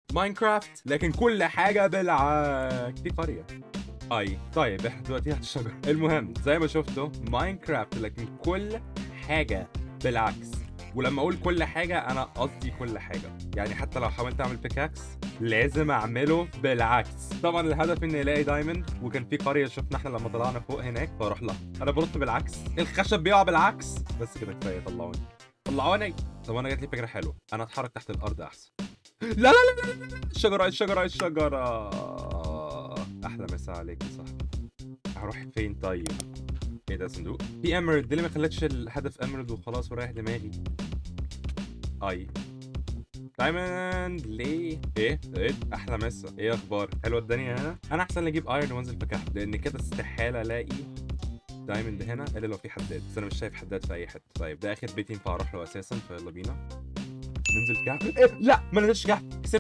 ماينكرافت لكن كل حاجه بالعكس دي قريه اي طيب احنا دلوقتي تحت الشجره المهم زي ما شفتوا ماينكرافت لكن كل حاجه بالعكس ولما اقول كل حاجه انا قصدي كل حاجه يعني حتى لو حاولت اعمل بيكاكس لازم اعمله بالعكس طبعا الهدف اني الاقي دايموند وكان في قريه شفنا احنا لما طلعنا فوق هناك فاروح لها انا برد بالعكس الخشب بيقع بالعكس بس كده كفايه طلعوني طلعوني طب انا جات لي فكره حلوه انا اتحرك تحت الارض احسن لا لا لا لا, لا. الشجره الشجره الشجره احلى مسا عليك يا صاحبي هروح فين طيب ايه ده صندوق في اميرالد دي اللي ما خلتش الهدف اميرالد وخلاص ورايح دماغي اي دايموند ليه ايه ايه احلى مسا ايه اخبار حلوه الدنيا هنا انا احسن اجيب ايرون وانزل بكحل لان كده استحاله الاقي دايموند هنا الا لو في حداد بس انا مش شايف حداد في اي حته طيب ده اخر بيت ينفع اروح له اساسا فيلا بينا ننزل كهف إيه؟ لا ما نزلتش كهف